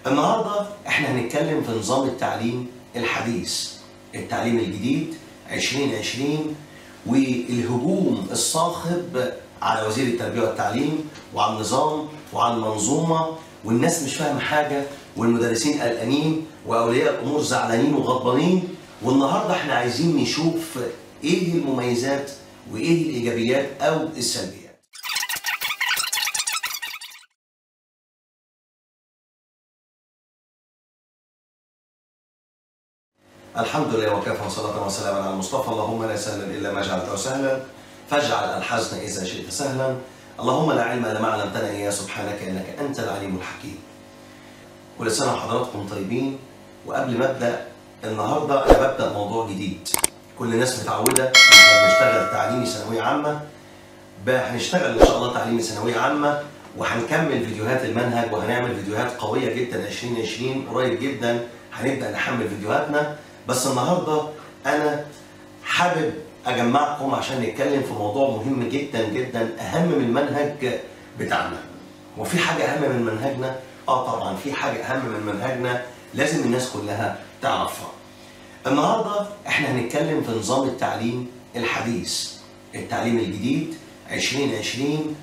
النهارده احنا هنتكلم في نظام التعليم الحديث التعليم الجديد 2020 والهجوم الصاخب على وزير التربيه والتعليم وعلى النظام وعلى المنظومه والناس مش فاهمه حاجه والمدرسين قلقانين واولياء الامور زعلانين وغضبانين والنهارده احنا عايزين نشوف ايه المميزات وايه الايجابيات او السلبيات الحمد لله وكفى وصلاة وسلاما على المصطفى اللهم لا سهلا الا ما جعلته سهلا فاجعل الحزن اذا شئت سهلا اللهم لا علم الا ما علمتنا اياه سبحانك انك انت العليم الحكيم كل سنه وحضراتكم طيبين وقبل ما ابدا النهارده انا ببدا موضوع جديد كل الناس متعوده ان احنا بنشتغل تعليمي ثانويه عامه بقى هنشتغل ان شاء الله تعليمي ثانويه عامه وهنكمل فيديوهات المنهج وهنعمل فيديوهات قويه جدا 2020 قريب جدا هنبدا نحمل فيديوهاتنا بس النهارده انا حابب اجمعكم عشان نتكلم في موضوع مهم جدا جدا اهم من المنهج بتاعنا وفي حاجه اهم من منهجنا اه طبعا في حاجه اهم من منهجنا لازم الناس كلها تعرفها النهارده احنا هنتكلم في نظام التعليم الحديث التعليم الجديد 2020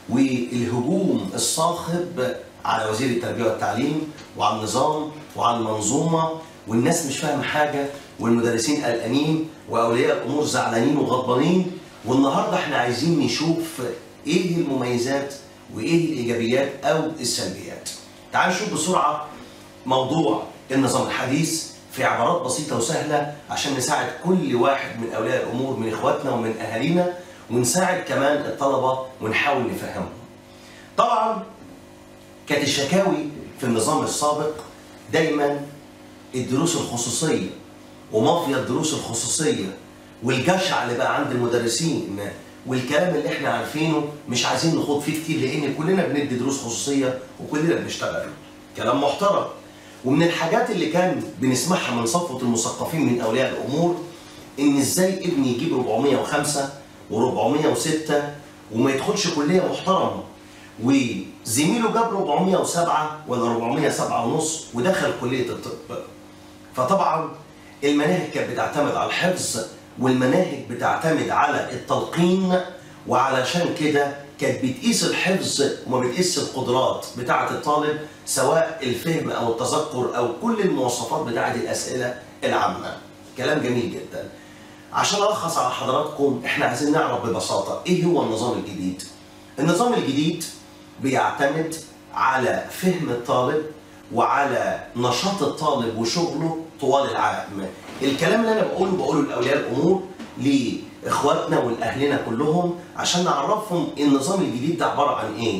والهجوم الصاخب على وزير التربيه والتعليم وعلى النظام وعلى المنظومه والناس مش فاهمه حاجه والمدرسين قلقانين واولياء الامور زعلانين وغضبانين والنهارده احنا عايزين نشوف ايه المميزات وايه الايجابيات او السلبيات. تعال نشوف بسرعه موضوع النظام الحديث في عبارات بسيطه وسهله عشان نساعد كل واحد من اولياء الامور من اخواتنا ومن اهالينا ونساعد كمان الطلبه ونحاول نفهمهم. طبعا كانت الشكاوي في النظام السابق دايما الدروس الخصوصيه ومافيا الدروس الخصوصيه والجشع اللي بقى عند المدرسين والكلام اللي احنا عارفينه مش عايزين نخوض فيه كتير لان كلنا بندي دروس خصوصيه وكلنا بنشتغل كلام محترم ومن الحاجات اللي كان بنسمعها من صفوه المثقفين من اولياء الامور ان ازاي ابني يجيب 405 و406 وما يدخلش كليه محترمه وزميله جاب 407 ولا 407 ونص ودخل كليه الطب فطبعا المناهج كانت بتعتمد على الحفظ والمناهج بتعتمد على التلقين وعلشان كده كانت بتقيس الحفظ وما بتقيس القدرات بتاعه الطالب سواء الفهم او التذكر او كل المواصفات بتاعه الاسئله العامه كلام جميل جدا عشان الخص على حضراتكم احنا عايزين نعرف ببساطه ايه هو النظام الجديد النظام الجديد بيعتمد على فهم الطالب وعلى نشاط الطالب وشغله طوال العام الكلام اللي انا بقوله بقوله لاولياء الامور لاخواتنا ولاهلنا كلهم عشان نعرفهم النظام الجديد ده عباره عن ايه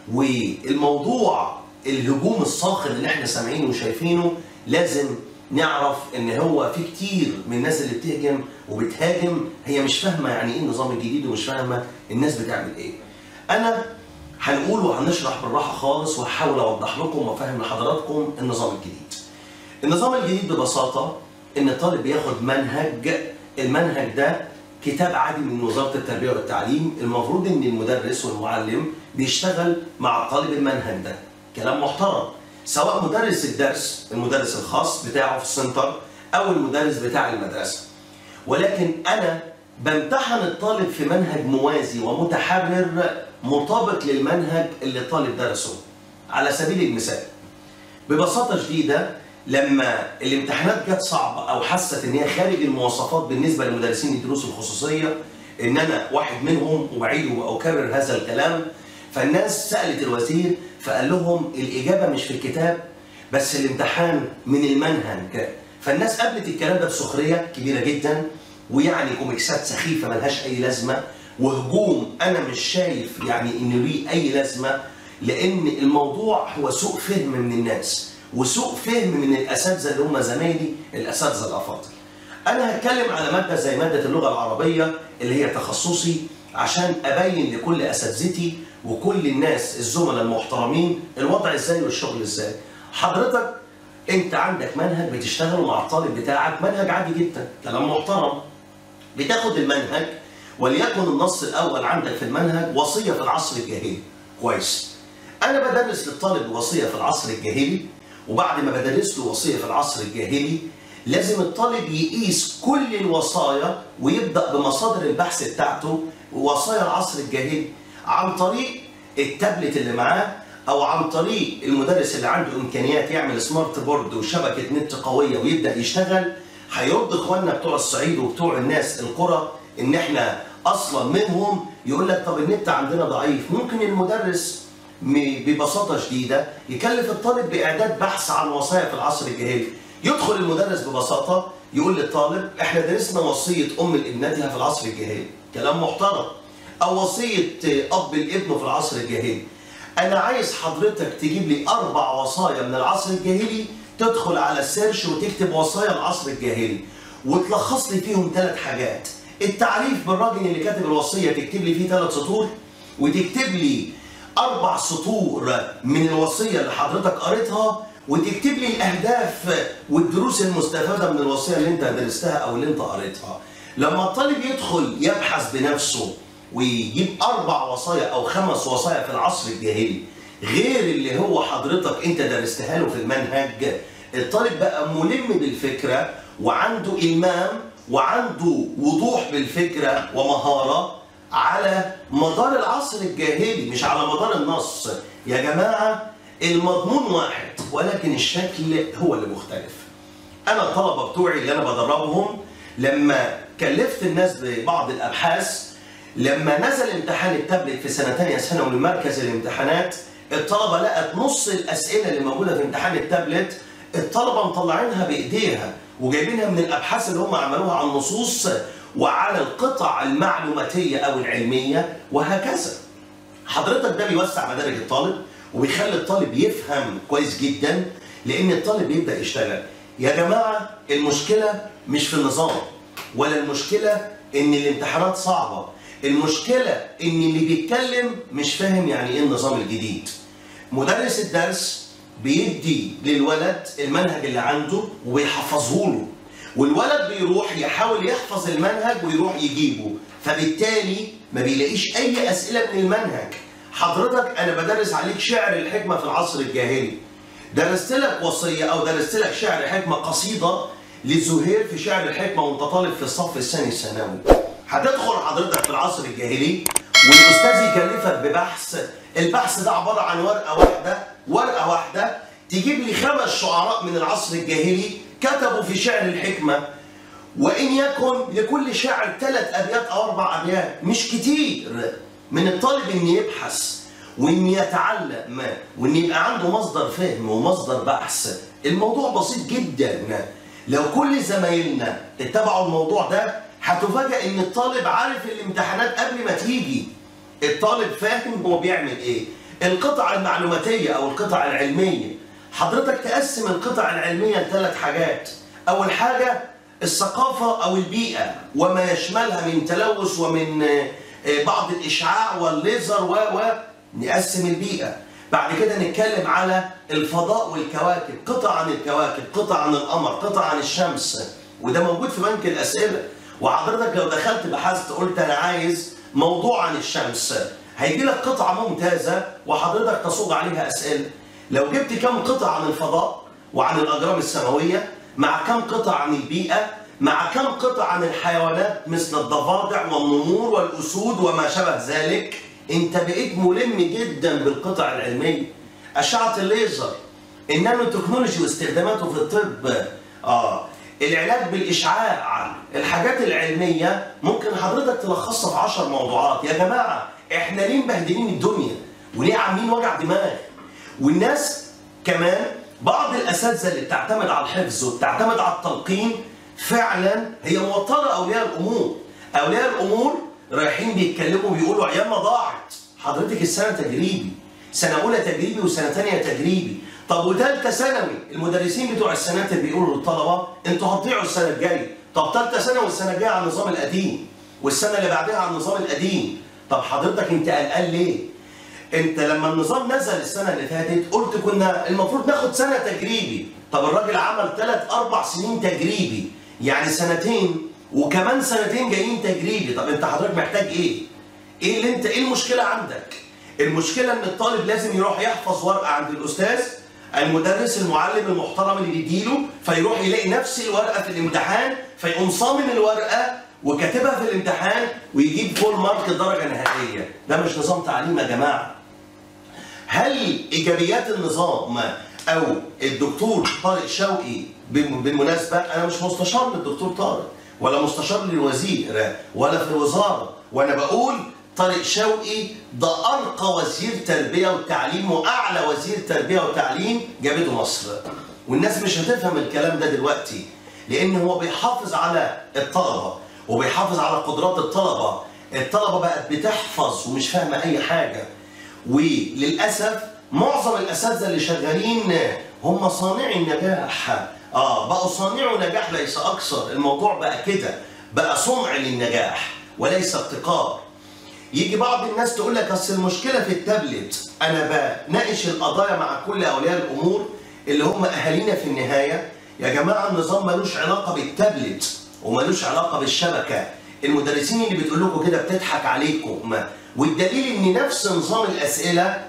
والموضوع الهجوم الصاخب اللي احنا سامعينه وشايفينه لازم نعرف ان هو في كتير من الناس اللي بتهجم وبتهاجم هي مش فاهمه يعني ايه النظام الجديد ومش فاهمه الناس بتعمل ايه انا هنقول وهنشرح بالراحه خالص وهحاول اوضح لكم وافهم لحضراتكم النظام الجديد. النظام الجديد ببساطه ان الطالب بياخد منهج المنهج ده كتاب عادي من وزاره التربيه والتعليم المفروض ان المدرس والمعلم بيشتغل مع الطالب المنهج ده كلام محترم سواء مدرس الدرس المدرس الخاص بتاعه في السنتر او المدرس بتاع المدرسه ولكن انا بمتحن الطالب في منهج موازي ومتحرر مطابق للمنهج اللي الطالب درسه على سبيل المثال ببساطة شديدة لما الامتحانات جت صعبة أو حست إن هي خارج المواصفات بالنسبة لمدرسين الدروس الخصوصية إن أنا واحد منهم وأعيد وأكرر هذا الكلام فالناس سألت الوزير فقال لهم الإجابة مش في الكتاب بس الامتحان من المنهج فالناس قابلت الكلام ده بسخرية كبيرة جدا ويعني كوميكسات سخيفة ملهاش أي لازمة وهجوم انا مش شايف يعني ان ليه اي لازمه لان الموضوع هو سوء فهم من الناس وسوء فهم من الاساتذه اللي هم زمايلي الاساتذه الافاضل. انا هتكلم على ماده زي ماده اللغه العربيه اللي هي تخصصي عشان ابين لكل اساتذتي وكل الناس الزملاء المحترمين الوضع ازاي والشغل ازاي. حضرتك انت عندك منهج بتشتغله مع الطالب بتاعك منهج عادي جدا كلام محترم بتاخد المنهج وليكن النص الاول عندك في المنهج وصيه في العصر الجاهلي كويس انا بدرس للطالب الوصيه في العصر الجاهلي وبعد ما بدرس له وصيه في العصر الجاهلي لازم الطالب يقيس كل الوصايا ويبدا بمصادر البحث بتاعته وصايا العصر الجاهلي عن طريق التابلت اللي معاه او عن طريق المدرس اللي عنده امكانيات يعمل سمارت بورد وشبكه نت قويه ويبدا يشتغل هيرد اخواننا بتوع الصعيد وبتوع الناس القرى ان احنا اصلا منهم يقول لك طب النت عندنا ضعيف ممكن المدرس م- ببساطه شديده يكلف الطالب باعداد بحث عن وصايا في العصر الجاهلي يدخل المدرس ببساطه يقول للطالب احنا درسنا وصيه ام لابنتها في العصر الجاهلي كلام محترم او وصيه اب لابنه في العصر الجاهلي انا عايز حضرتك تجيب لي اربع وصايا من العصر الجاهلي تدخل على السيرش وتكتب وصايا العصر الجاهلي وتلخص لي فيهم ثلاث حاجات التعريف بالراجل اللي كاتب الوصيه تكتب لي فيه ثلاث سطور وتكتب لي اربع سطور من الوصيه اللي حضرتك قريتها وتكتب لي الاهداف والدروس المستفاده من الوصيه اللي انت درستها او اللي انت قريتها لما الطالب يدخل يبحث بنفسه ويجيب اربع وصايا او خمس وصايا في العصر الجاهلي غير اللي هو حضرتك انت درستها له في المنهج الطالب بقى ملم بالفكره وعنده المام وعنده وضوح بالفكره ومهاره على مدار العصر الجاهلي مش على مدار النص يا جماعه المضمون واحد ولكن الشكل هو اللي مختلف انا الطلبه بتوعي اللي انا بدربهم لما كلفت الناس ببعض الابحاث لما نزل امتحان التابلت في سنه ثانيه ثانوي من مركز الامتحانات الطلبه لقت نص الاسئله اللي موجوده في امتحان التابلت الطلبه مطلعينها بايديها وجايبينها من الابحاث اللي هم عملوها على النصوص وعلى القطع المعلوماتيه او العلميه وهكذا حضرتك ده بيوسع مدارك الطالب وبيخلي الطالب يفهم كويس جدا لان الطالب يبدا يشتغل يا جماعه المشكله مش في النظام ولا المشكله ان الامتحانات صعبه المشكله ان اللي بيتكلم مش فاهم يعني ايه النظام الجديد مدرس الدرس بيدي للولد المنهج اللي عنده ويحفظه له والولد بيروح يحاول يحفظ المنهج ويروح يجيبه فبالتالي ما بيلاقيش اي اسئله من المنهج حضرتك انا بدرس عليك شعر الحكمه في العصر الجاهلي درست لك وصيه او درست لك شعر حكمه قصيده لزهير في شعر الحكمه وانت طالب في الصف الثاني الثانوي هتدخل حضرتك في العصر الجاهلي والاستاذ يكلفك ببحث البحث ده عباره عن ورقه واحده ورقه واحده تجيب لي خمس شعراء من العصر الجاهلي كتبوا في شعر الحكمه وان يكن لكل شاعر ثلاث ابيات او اربع ابيات مش كتير من الطالب ان يبحث وان يتعلم وان يبقى عنده مصدر فهم ومصدر بحث الموضوع بسيط جدا لو كل زمايلنا اتبعوا الموضوع ده هتفاجئ ان الطالب عارف الامتحانات قبل ما تيجي الطالب فاهم هو بيعمل ايه القطع المعلوماتيه او القطع العلميه حضرتك تقسم القطع العلميه لثلاث حاجات اول حاجه الثقافه او البيئه وما يشملها من تلوث ومن بعض الاشعاع والليزر و و نقسم البيئه بعد كده نتكلم على الفضاء والكواكب قطع عن الكواكب قطع عن القمر قطع عن الشمس وده موجود في بنك الاسئله وحضرتك لو دخلت بحثت قلت انا عايز موضوع عن الشمس هيجي لك قطعه ممتازه وحضرتك تصوغ عليها اسئله لو جبت كم قطعه عن الفضاء وعن الاجرام السماويه مع كم قطعه عن البيئه مع كم قطعه عن الحيوانات مثل الضفادع والنمور والاسود وما شابه ذلك انت بقيت ملم جدا بالقطع العلميه اشعه الليزر النانو تكنولوجي واستخداماته في الطب اه العلاج بالاشعاع الحاجات العلميه ممكن حضرتك تلخصها في 10 موضوعات يا جماعه احنا ليه مبهدلين الدنيا وليه عاملين وجع دماغ والناس كمان بعض الاساتذه اللي بتعتمد على الحفظ وبتعتمد على التلقين فعلا هي موتره اولياء الامور اولياء الامور رايحين بيتكلموا بيقولوا عيالنا ضاعت حضرتك السنه تجريبي سنه اولى تجريبي وسنه ثانيه تجريبي طب وثالثه ثانوي المدرسين بتوع السناتر بيقولوا للطلبه انتوا هتضيعوا السنه الجايه طب ثالثه ثانوي السنه الجايه على النظام القديم والسنه اللي بعدها على النظام القديم طب حضرتك انت قلقان ليه انت لما النظام نزل السنه اللي فاتت قلت كنا المفروض ناخد سنه تجريبي طب الراجل عمل ثلاث اربع سنين تجريبي يعني سنتين وكمان سنتين جايين تجريبي طب انت حضرتك محتاج ايه ايه اللي انت ايه المشكله عندك المشكله ان الطالب لازم يروح يحفظ ورقه عند الاستاذ المدرس المعلم المحترم اللي بيديله فيروح يلاقي نفس الورقه في الامتحان فيقوم صامم الورقه وكاتبها في الامتحان ويجيب فول مارك درجه نهائيه ده مش نظام تعليم يا جماعه هل ايجابيات النظام او الدكتور طارق شوقي بالمناسبه انا مش مستشار للدكتور طارق ولا مستشار للوزير ولا في الوزاره وانا بقول طارق شوقي ده ارقى وزير تربيه وتعليم واعلى وزير تربيه وتعليم جابته مصر والناس مش هتفهم الكلام ده دلوقتي لان هو بيحافظ على الطلبه وبيحافظ على قدرات الطلبه الطلبه بقت بتحفظ ومش فاهمه اي حاجه وللاسف معظم الاساتذه اللي شغالين هم صانعي النجاح اه بقوا صانعوا نجاح ليس اكثر الموضوع بقى كده بقى صنع للنجاح وليس ابتكار يجي بعض الناس تقول لك اصل المشكله في التابلت انا بناقش القضايا مع كل اولياء الامور اللي هم اهالينا في النهايه يا جماعه النظام ملوش علاقه بالتابلت وملوش علاقه بالشبكه المدرسين اللي بتقول لكم كده بتضحك عليكم والدليل ان نفس نظام الاسئله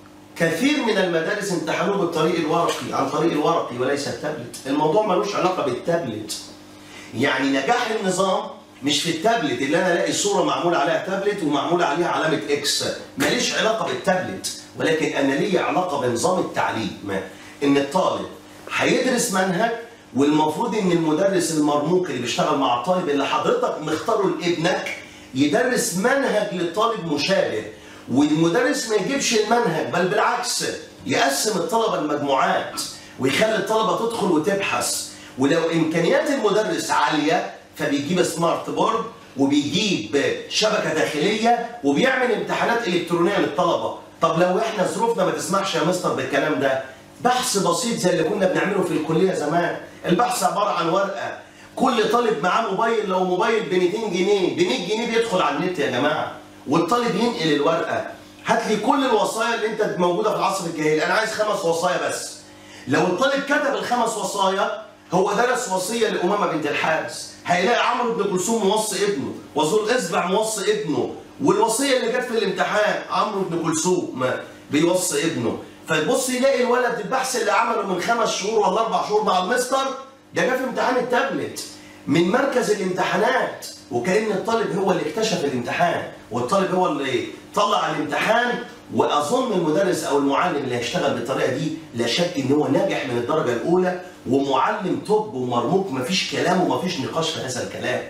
كثير من المدارس امتحنوه بالطريق الورقي عن طريق الورقي وليس التابلت الموضوع ملوش علاقه بالتابلت يعني نجاح النظام مش في التابلت اللي انا الاقي صوره معمول عليها تابلت ومعمول عليها علامه اكس ماليش علاقه بالتابلت ولكن انا لي علاقه بنظام التعليم ان الطالب هيدرس منهج والمفروض ان المدرس المرموق اللي بيشتغل مع الطالب اللي حضرتك مختاره لابنك يدرس منهج للطالب مشابه والمدرس ما يجيبش المنهج بل بالعكس يقسم الطلبه لمجموعات ويخلي الطلبه تدخل وتبحث ولو امكانيات المدرس عاليه فبيجيب سمارت بورد وبيجيب شبكه داخليه وبيعمل امتحانات الكترونيه للطلبه طب لو احنا ظروفنا ما تسمحش يا مستر بالكلام ده بحث بسيط زي اللي كنا بنعمله في الكليه زمان البحث عباره عن ورقه كل طالب معاه موبايل لو موبايل ب 200 جنيه ب 100 جنيه بيدخل على النت يا جماعه والطالب ينقل الورقه هات لي كل الوصايا اللي انت موجوده في العصر الجاهلي انا عايز خمس وصايا بس لو الطالب كتب الخمس وصايا هو درس وصيه لامامه بنت الحارس هيلاقي عمرو بن كلثوم موصي ابنه وذو الاصبع موصي ابنه والوصيه اللي جت في الامتحان عمرو بن كلثوم بيوصي ابنه فيبص يلاقي الولد البحث اللي عمله من خمس شهور ولا اربع شهور مع المستر ده جه في امتحان التابلت من مركز الامتحانات وكأن الطالب هو اللي اكتشف الامتحان والطالب هو اللي طلع الامتحان واظن المدرس او المعلم اللي هيشتغل بالطريقه دي لا شك ان هو ناجح من الدرجه الاولى ومعلم طب ومرموق مفيش كلام ومفيش نقاش في هذا الكلام.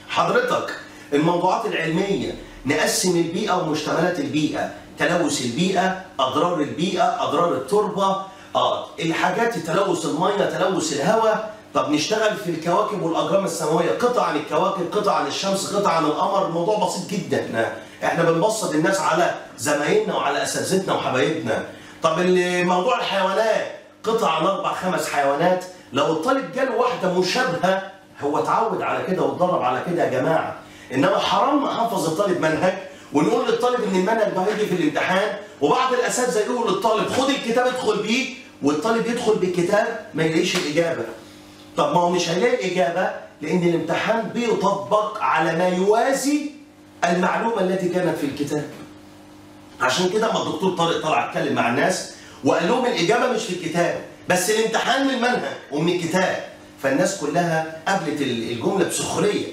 حضرتك الموضوعات العلميه نقسم البيئه ومشتملات البيئه، تلوث البيئه، اضرار البيئه، اضرار التربه، اه الحاجات تلوث الميه، تلوث الهواء، طب نشتغل في الكواكب والاجرام السماويه قطع عن الكواكب قطع عن الشمس قطع عن القمر الموضوع بسيط جدا احنا بنبسط الناس على زمايلنا وعلى اساتذتنا وحبايبنا طب موضوع الحيوانات قطع عن اربع خمس حيوانات لو الطالب جاله واحده مشابهه هو اتعود على كده واتدرب على كده يا جماعه انما حرام نحفظ الطالب منهج ونقول للطالب ان المنهج ده هيجي في الامتحان وبعض الاساتذه يقولوا للطالب خد الكتاب ادخل بيه والطالب يدخل بالكتاب ما يلاقيش الاجابه طب ما هو مش هيلاقي اجابه لان الامتحان بيطبق على ما يوازي المعلومه التي كانت في الكتاب. عشان كده ما الدكتور طارق طلع اتكلم مع الناس وقال لهم الاجابه مش في الكتاب بس الامتحان من المنهج ومن الكتاب فالناس كلها قابلت الجمله بسخريه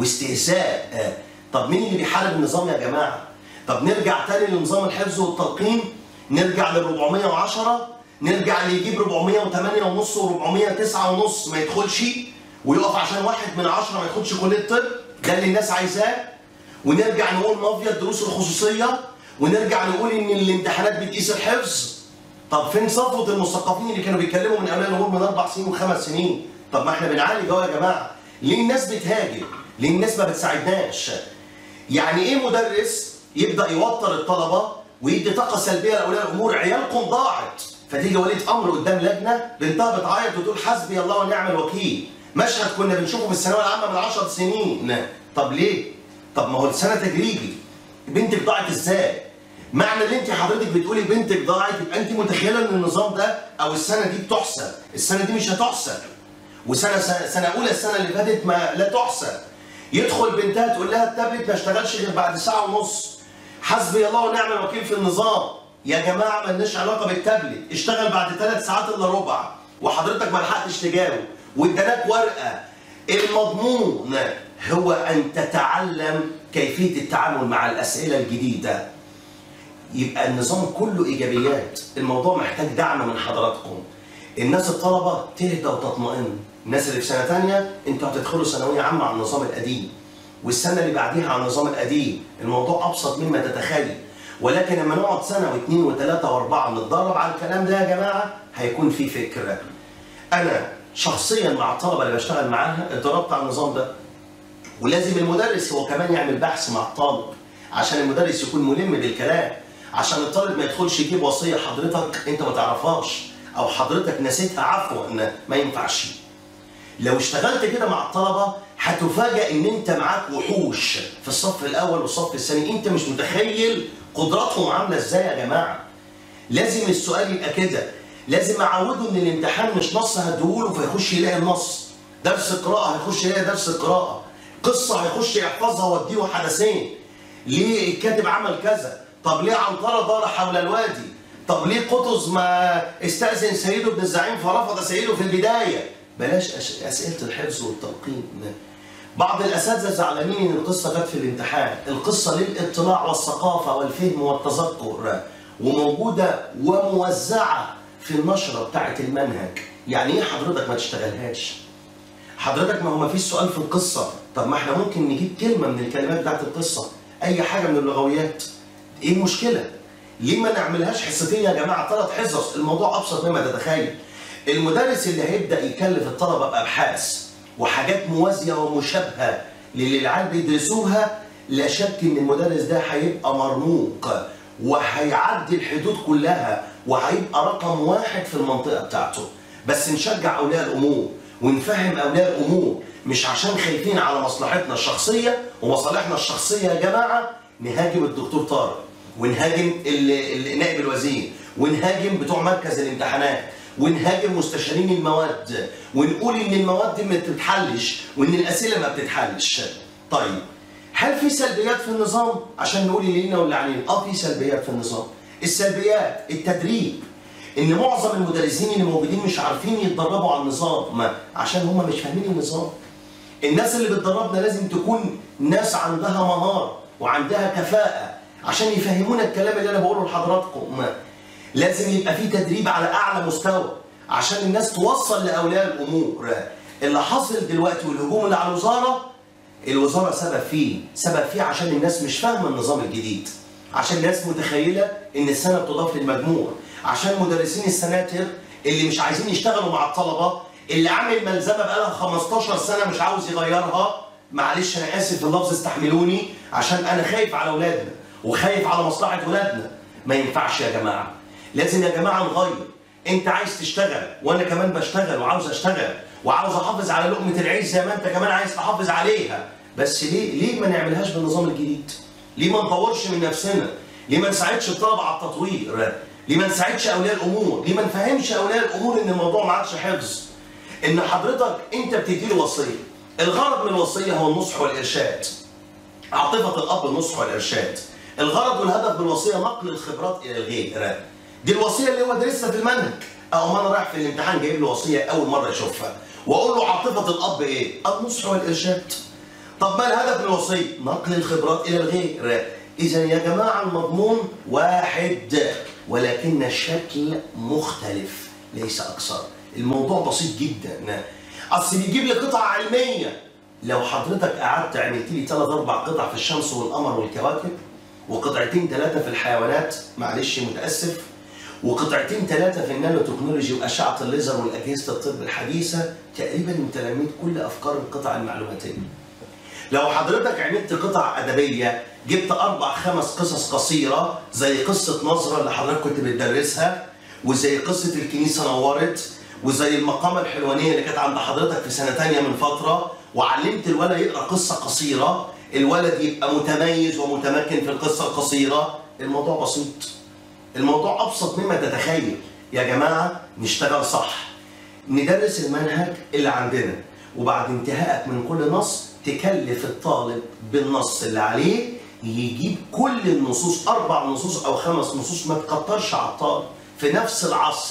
واستهزاء طب مين اللي بيحارب النظام يا جماعه؟ طب نرجع تاني لنظام الحفظ والتلقين نرجع لل 410 نرجع اللي يجيب 408 ونص و409 ونص ما يدخلش ويقف عشان واحد من عشرة ما يدخلش كليه الطب ده اللي الناس عايزاه ونرجع نقول مافيا الدروس الخصوصيه ونرجع نقول ان الامتحانات بتقيس الحفظ طب فين صفوه المثقفين اللي كانوا بيتكلموا من اولياء الامور من اربع سنين وخمس سنين طب ما احنا بنعالج اهو يا جماعه ليه الناس بتهاجم ليه الناس ما بتساعدناش يعني ايه مدرس يبدا يوتر الطلبه ويدي طاقه سلبيه لاولياء الامور عيالكم ضاعت فتيجي ولية امر قدام لجنه بنتها بتعيط وتقول حسبي الله ونعم الوكيل مشهد كنا بنشوفه في الثانويه العامه من 10 سنين طب ليه؟ طب ما هو السنه تجريبي بنتك ضاعت ازاي؟ معنى اللي انت حضرتك بتقولي بنتك ضاعت يبقى انت متخيله ان النظام ده او السنه دي بتحسب، السنه دي مش هتحسب. وسنه سنه اولى السنه اللي فاتت ما لا تحسب. يدخل بنتها تقول لها التابلت ما اشتغلش غير بعد ساعه ونص. حسبي الله ونعم الوكيل في النظام. يا جماعه مالناش علاقه بالتابلت اشتغل بعد ثلاث ساعات الا ربع وحضرتك ما لحقتش تجاوب وادالك ورقه المضمون هو ان تتعلم كيفيه التعامل مع الاسئله الجديده يبقى النظام كله ايجابيات الموضوع محتاج دعم من حضراتكم الناس الطلبه تهدى وتطمئن الناس اللي في سنه ثانيه انتوا هتدخلوا ثانويه عامه على النظام القديم والسنه اللي بعديها على النظام القديم الموضوع ابسط مما تتخيل ولكن لما نقعد سنه واثنين وثلاثه واربعه نتدرب على الكلام ده يا جماعه هيكون في فكره انا شخصيا مع الطلبه اللي بشتغل معاها اتدربت على النظام ده ولازم المدرس هو كمان يعمل بحث مع الطالب عشان المدرس يكون ملم بالكلام عشان الطالب ما يدخلش يجيب وصيه حضرتك انت ما تعرفهاش او حضرتك نسيتها عفوا ما ينفعش لو اشتغلت كده مع الطلبه هتفاجئ ان انت معاك وحوش في الصف الاول والصف الثاني انت مش متخيل قدراتهم عامله ازاي يا جماعه لازم السؤال يبقى كده لازم اعوده ان الامتحان مش نص هديهوله فيخش يلاقي النص درس قراءه هيخش يلاقي درس قراءه قصه هيخش يحفظها واديه حدثين ليه الكاتب عمل كذا طب ليه عنترة دار حول الوادي طب ليه قطز ما استأذن سيده ابن الزعيم فرفض سيده في البداية بلاش أش- أسئلة الحفظ والتلقين بعض الأساتذة زعلانين إن القصة جت في الامتحان القصة للاطلاع والثقافة والفهم والتذكر وموجودة وموزعة في النشرة بتاعة المنهج يعني إيه حضرتك ما تشتغلهاش حضرتك ما هو ما فيش سؤال في القصة طب ما احنا ممكن نجيب كلمة من الكلمات بتاعت القصة أي حاجة من اللغويات إيه المشكلة؟ ليه ما نعملهاش حصتين يا جماعة ثلاث حصص الموضوع أبسط مما تتخيل المدرس اللي هيبدأ يكلف الطلبة بأبحاث وحاجات موازية ومشابهة للي العيال بيدرسوها لا شك إن المدرس ده هيبقى مرموق وهيعدي الحدود كلها وهيبقى رقم واحد في المنطقة بتاعته بس نشجع أولياء الأمور ونفهم أولياء الأمور مش عشان خايفين على مصلحتنا الشخصية ومصالحنا الشخصية يا جماعة نهاجم الدكتور طارق ونهاجم ال- ال- نائب الوزير ونهاجم بتوع مركز الامتحانات ونهاجم مستشارين المواد ونقول ان المواد دي ما بتتحلش وان الاسئله ما بتتحلش طيب هل في سلبيات في النظام عشان نقول اللي لينا واللي علينا اه في سلبيات في النظام السلبيات التدريب ان معظم المدرسين اللي موجودين مش عارفين يتدربوا على النظام ما عشان هم مش فاهمين النظام الناس اللي بتدربنا لازم تكون ناس عندها مهارة وعندها كفاءة عشان يفهمونا الكلام اللي انا بقوله لحضراتكم ما. لازم يبقى في تدريب على اعلى مستوى عشان الناس توصل لاولياء الامور اللي حاصل دلوقتي والهجوم اللي على الوزاره الوزاره سبب فيه سبب فيه عشان الناس مش فاهمه النظام الجديد عشان الناس متخيله ان السنه بتضاف للمجموع عشان مدرسين السناتر اللي مش عايزين يشتغلوا مع الطلبه اللي عامل ملزمه بقالها 15 سنه مش عاوز يغيرها معلش انا اسف في اللفظ استحملوني عشان انا خايف على اولادنا وخايف على مصلحه ولادنا ما ينفعش يا جماعه لازم يا جماعه نغير انت عايز تشتغل وانا كمان بشتغل وعاوز اشتغل وعاوز احافظ على لقمه العيش زي ما انت كمان عايز تحافظ عليها بس ليه ليه ما نعملهاش بالنظام الجديد ليه ما نطورش من نفسنا ليه ما نساعدش الطلبه على التطوير ليه ما نساعدش اولياء الامور ليه ما نفهمش اولياء الامور ان الموضوع ما عادش حفظ ان حضرتك انت بتدي له وصيه الغرض من الوصيه هو النصح والارشاد عاطفه الاب النصح والارشاد الغرض والهدف من الوصيه نقل الخبرات الى الغير دي الوصيه اللي هو دارسها في المنهج او ما انا رايح في الامتحان جايب له وصيه اول مره يشوفها واقول له عاطفه الاب ايه النصح والارشاد طب ما الهدف من الوصيه نقل الخبرات الى الغير اذا يا جماعه المضمون واحد ولكن الشكل مختلف ليس اكثر الموضوع بسيط جدا اصل بيجيب لي قطعه علميه لو حضرتك قعدت عملت لي ثلاث اربع قطع في الشمس والقمر والكواكب وقطعتين ثلاثه في الحيوانات معلش متاسف وقطعتين ثلاثه في النانو تكنولوجي واشعه الليزر والاجهزه الطب الحديثه تقريبا انت لميت كل افكار القطع المعلوماتيه لو حضرتك عملت قطع ادبيه جبت اربع خمس قصص قصيره زي قصه نظره اللي حضرتك كنت بتدرسها وزي قصه الكنيسه نورت وزي المقامه الحلوانيه اللي كانت عند حضرتك في سنه تانية من فتره وعلمت الولد يقرا قصه قصيره الولد يبقى متميز ومتمكن في القصه القصيره الموضوع بسيط الموضوع ابسط مما تتخيل يا جماعه نشتغل صح ندرس المنهج اللي عندنا وبعد انتهائك من كل نص تكلف الطالب بالنص اللي عليه يجيب كل النصوص اربع نصوص او خمس نصوص ما تكترش على الطالب في نفس العصر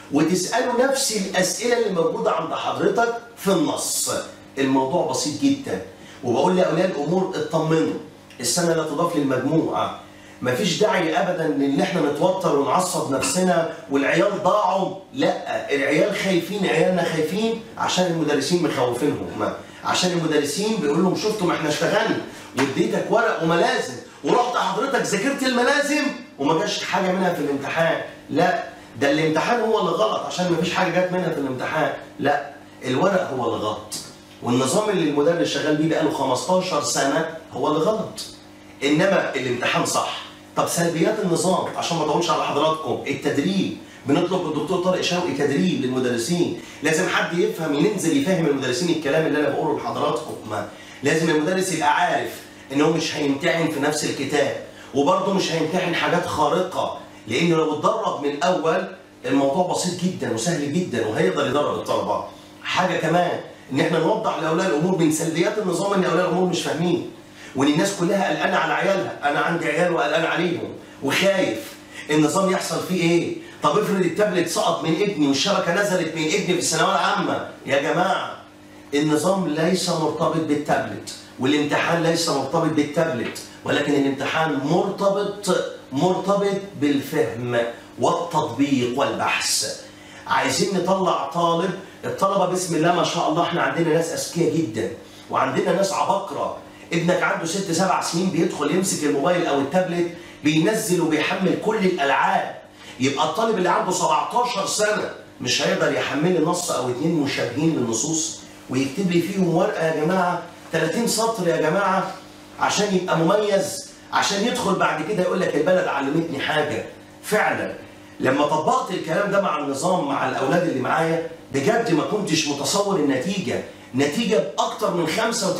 وتساله نفس الاسئله اللي موجوده عند حضرتك في النص الموضوع بسيط جدا وبقول لاولياء الامور اطمنوا السنه لا تضاف للمجموعه مفيش داعي ابدا ان احنا نتوتر ونعصب نفسنا والعيال ضاعوا لا العيال خايفين عيالنا خايفين عشان المدرسين مخوفينهم عشان المدرسين بيقول لهم شفتوا ما احنا اشتغلنا واديتك ورق وملازم ورحت حضرتك ذاكرت الملازم وما جاش حاجه منها في الامتحان لا ده الامتحان هو اللي غلط عشان ما فيش حاجه جت منها في الامتحان لا الورق هو اللي غلط والنظام اللي المدرس شغال بيه بقاله 15 سنه هو اللي غلط انما الامتحان صح طب سلبيات النظام عشان ما اطولش على حضراتكم التدريب بنطلب من الدكتور طارق شوقي تدريب للمدرسين لازم حد يفهم ينزل يفهم المدرسين الكلام اللي انا بقوله لحضراتكم ما لازم المدرس يبقى عارف ان هو مش هيمتحن في نفس الكتاب وبرضه مش هيمتحن حاجات خارقه لانه لو اتدرب من الاول الموضوع بسيط جدا وسهل جدا وهيقدر يدرب الطلبه حاجه كمان ان احنا نوضح لاولياء الامور من سلبيات النظام ان اولياء الامور مش فاهمين وان الناس كلها قلقانه على عيالها انا عندي عيال وقلقان عليهم وخايف النظام يحصل فيه ايه طب افرض التابلت سقط من ابني والشبكه نزلت من ابني في الثانويه العامه يا جماعه النظام ليس مرتبط بالتابلت والامتحان ليس مرتبط بالتابلت ولكن الامتحان مرتبط مرتبط بالفهم والتطبيق والبحث عايزين نطلع طالب الطلبه بسم الله ما شاء الله احنا عندنا ناس اذكياء جدا وعندنا ناس عباقره ابنك عنده ست سبع سنين بيدخل يمسك الموبايل او التابلت بينزل وبيحمل كل الالعاب يبقى الطالب اللي عنده 17 سنه مش هيقدر يحمل لي نص او اتنين مشابهين للنصوص ويكتب لي فيهم ورقه يا جماعه 30 سطر يا جماعه عشان يبقى مميز عشان يدخل بعد كده يقول لك البلد علمتني حاجه فعلا لما طبقت الكلام ده مع النظام مع الاولاد اللي معايا بجد ما كنتش متصور النتيجه نتيجه باكتر من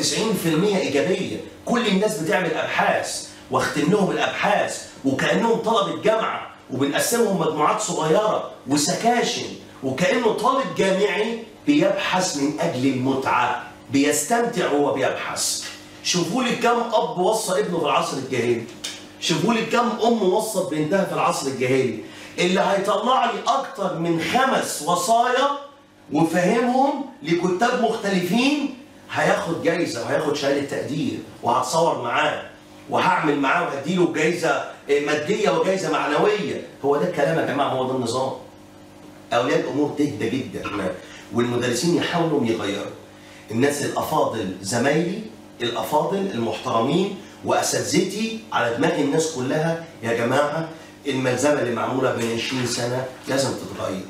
95% ايجابيه كل الناس بتعمل ابحاث واختم لهم الابحاث وكانهم طلبه جامعه وبنقسمهم مجموعات صغيره وسكاشن وكانه طالب جامعي بيبحث من اجل المتعه بيستمتع وهو بيبحث شوفوا لي كم اب وصى ابنه في العصر الجاهلي شوفوا لي كم ام وصت بنتها في العصر الجاهلي اللي هيطلع لي اكتر من خمس وصايا وفهمهم لكتاب مختلفين هياخد جايزه وهياخد شهاده تقدير وهتصور معاه وهعمل معاه وهديله جايزه ماديه وجايزه معنويه هو ده الكلام يا جماعه هو ده النظام اولياء الامور تهدى جدا والمدرسين يحاولوا يغيروا الناس الافاضل زمايلي الافاضل المحترمين واساتذتي على دماغ الناس كلها يا جماعه الملزمه اللي معموله من 20 سنه لازم تتغير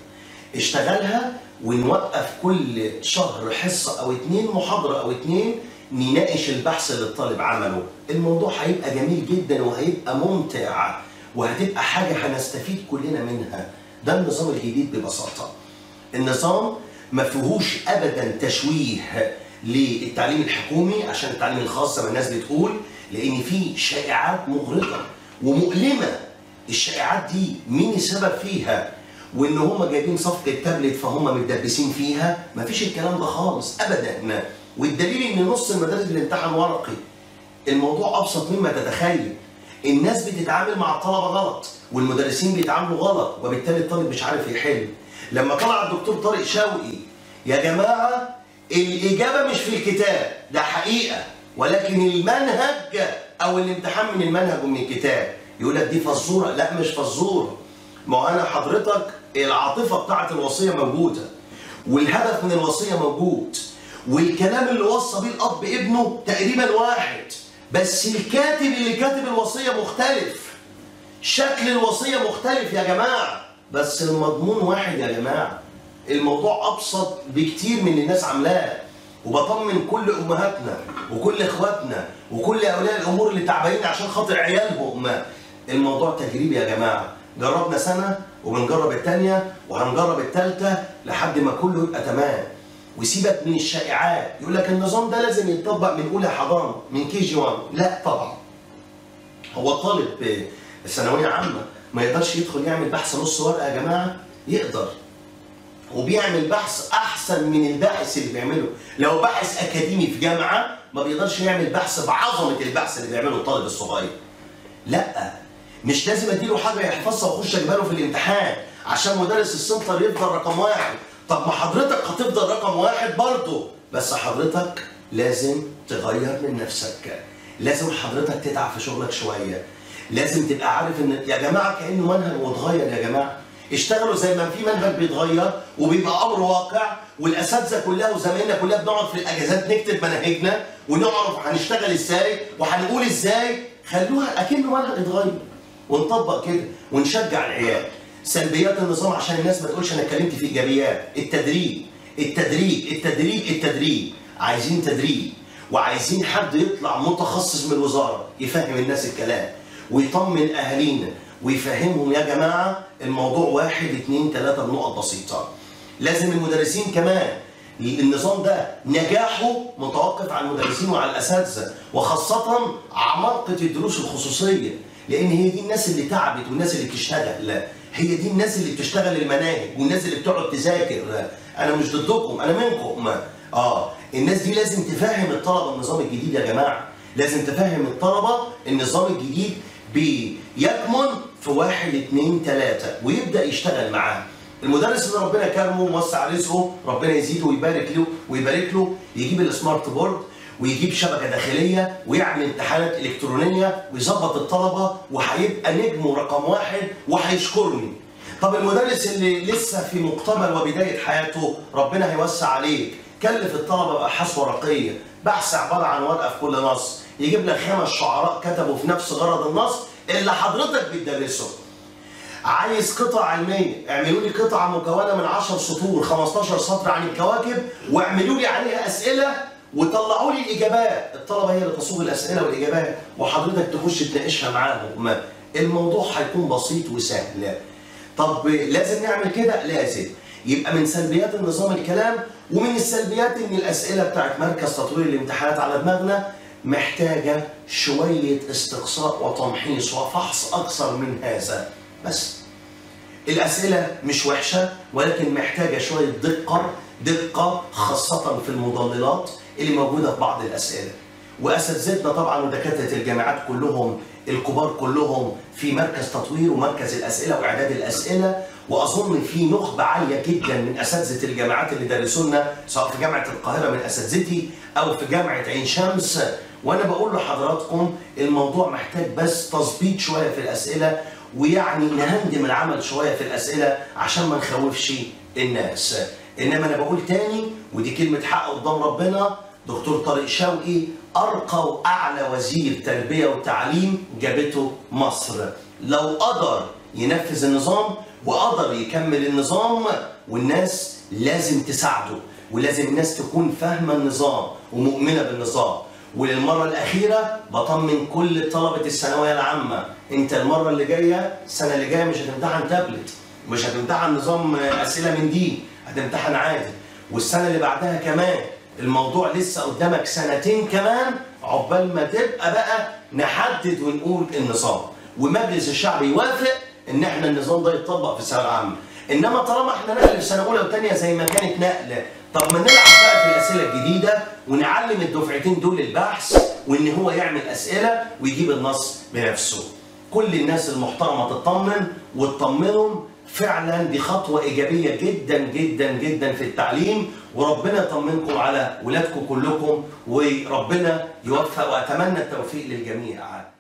اشتغلها ونوقف كل شهر حصه او اتنين محاضره او اتنين نناقش البحث اللي الطالب عمله الموضوع هيبقى جميل جدا وهيبقى ممتع وهتبقى حاجه هنستفيد كلنا منها ده النظام الجديد ببساطه النظام ما فيهوش ابدا تشويه للتعليم الحكومي عشان التعليم الخاص زي ما الناس بتقول لان في شائعات مغرقه ومؤلمه الشائعات دي مين السبب فيها وان هم جايبين صفقه تابلت فهم متدبسين فيها مفيش الكلام ده خالص ابدا والدليل ان نص المدارس بتمتحن ورقي الموضوع ابسط مما تتخيل الناس بتتعامل مع الطلبه غلط والمدرسين بيتعاملوا غلط وبالتالي الطالب مش عارف يحل لما طلع الدكتور طارق شوقي يا جماعه الاجابه مش في الكتاب ده حقيقه ولكن المنهج او الامتحان من المنهج ومن الكتاب يقول لك دي فزوره لا مش فزوره ما هو انا حضرتك العاطفه بتاعه الوصيه موجوده والهدف من الوصيه موجود والكلام اللي وصى بيه الاب ابنه تقريبا واحد بس الكاتب اللي كاتب الوصيه مختلف شكل الوصيه مختلف يا جماعه بس المضمون واحد يا جماعه الموضوع ابسط بكتير من اللي الناس عاملاه وبطمن كل امهاتنا وكل اخواتنا وكل اولياء الامور اللي تعبانين عشان خاطر عيالهم الموضوع تجريبي يا جماعه جربنا سنه وبنجرب الثانيه وهنجرب الثالثه لحد ما كله يبقى تمام وسيبك من الشائعات يقول لك النظام ده لازم يتطبق من اولى حضانه من كي جي 1 لا طبعا هو طالب الثانويه عامه ما يقدرش يدخل يعمل بحث نص ورقه يا جماعه يقدر وبيعمل بحث احسن من الباحث اللي بيعمله لو باحث اكاديمي في جامعه ما بيقدرش يعمل بحث بعظمه البحث اللي بيعمله الطالب الصغير لا مش لازم اديله حاجه يحفظها واخش اجبره في الامتحان عشان مدرس السنتر يفضل رقم واحد طب ما حضرتك هتفضل رقم واحد برضه بس حضرتك لازم تغير من نفسك لازم حضرتك تتعب في شغلك شويه لازم تبقى عارف ان يا جماعه كانه منهج واتغير يا جماعه اشتغلوا زي ما في منهج بيتغير وبيبقى امر واقع والاساتذه كلها وزمايلنا كلها بنقعد في الاجازات نكتب مناهجنا ونعرف هنشتغل ازاي وهنقول ازاي خلوها اكنه منهج اتغير ونطبق كده ونشجع العيال سلبيات النظام عشان الناس ما تقولش انا اتكلمت في ايجابيات التدريب التدريب التدريب التدريب عايزين تدريب وعايزين حد يطلع متخصص من الوزاره يفهم الناس الكلام ويطمن اهالينا ويفهمهم يا جماعه الموضوع واحد اتنين تلاته بنقط بسيطه لازم المدرسين كمان النظام ده نجاحه متوقف على المدرسين وعلى الاساتذه وخاصه عمالقه الدروس الخصوصيه لان هي دي الناس اللي تعبت والناس اللي بتشتغل هي دي الناس اللي بتشتغل المناهج والناس اللي بتقعد تذاكر انا مش ضدكم انا منكم اه الناس دي لازم تفهم الطلبه النظام الجديد يا جماعه لازم تفهم الطلبه النظام الجديد بيكمن في واحد اتنين تلاته ويبدا يشتغل معاه المدرس اللي ربنا كرمه ووسع رزقه ربنا يزيده ويبارك له ويبارك له يجيب السمارت بورد ويجيب شبكه داخليه ويعمل امتحانات الكترونيه ويظبط الطلبه وهيبقى نجم رقم واحد وهيشكرني. طب المدرس اللي لسه في مقتبل وبدايه حياته ربنا هيوسع عليك كلف الطلبه بابحاث ورقيه بحث عباره عن ورقه في كل نص يجيب لك خمس شعراء كتبوا في نفس غرض النص اللي حضرتك بتدرسه. عايز قطع علميه اعملوا لي قطعه مكونه من 10 سطور 15 سطر عن الكواكب واعملوا لي عليها اسئله وطلعوا لي الاجابات الطلبه هي اللي تصوغ الاسئله والاجابات وحضرتك تخش تناقشها معاهم الموضوع هيكون بسيط وسهل طب لازم نعمل كده لازم يبقى من سلبيات النظام الكلام ومن السلبيات ان الاسئله بتاعت مركز تطوير الامتحانات على دماغنا محتاجه شويه استقصاء وتمحيص وفحص اكثر من هذا بس الاسئله مش وحشه ولكن محتاجه شويه دقه دقه خاصه في المضللات اللي موجوده في بعض الاسئله واساتذتنا طبعا ودكاتره الجامعات كلهم الكبار كلهم في مركز تطوير ومركز الاسئله واعداد الاسئله واظن في نخبه عاليه جدا من اساتذه الجامعات اللي درسوا لنا سواء في جامعه القاهره من اساتذتي او في جامعه عين شمس وانا بقول لحضراتكم الموضوع محتاج بس تظبيط شويه في الاسئله ويعني نهندم العمل شويه في الاسئله عشان ما نخوفش الناس انما انا بقول تاني ودي كلمه حق قدام ربنا دكتور طارق شوقي ارقى واعلى وزير تربيه وتعليم جابته مصر لو قدر ينفذ النظام وقدر يكمل النظام والناس لازم تساعده ولازم الناس تكون فاهمه النظام ومؤمنه بالنظام وللمره الاخيره بطمن كل طلبه الثانويه العامه انت المره اللي جايه السنه اللي جايه مش هتمتحن تابلت مش هتمتحن نظام اسئله من دي هتمتحن عادي والسنه اللي بعدها كمان الموضوع لسه قدامك سنتين كمان عقبال ما تبقى بقى نحدد ونقول النظام ومجلس الشعب يوافق ان احنا النظام ده يتطبق في الثانويه العامه انما طالما احنا نقل في سنه اولى وثانيه زي ما كانت نقله طب ما نلعب بقى في الاسئله الجديده ونعلم الدفعتين دول البحث وان هو يعمل اسئله ويجيب النص بنفسه كل الناس المحترمه تطمن وتطمنهم فعلا دي خطوة إيجابية جدا جدا جدا في التعليم وربنا يطمنكم على ولادكم كلكم وربنا يوفق وأتمنى التوفيق للجميع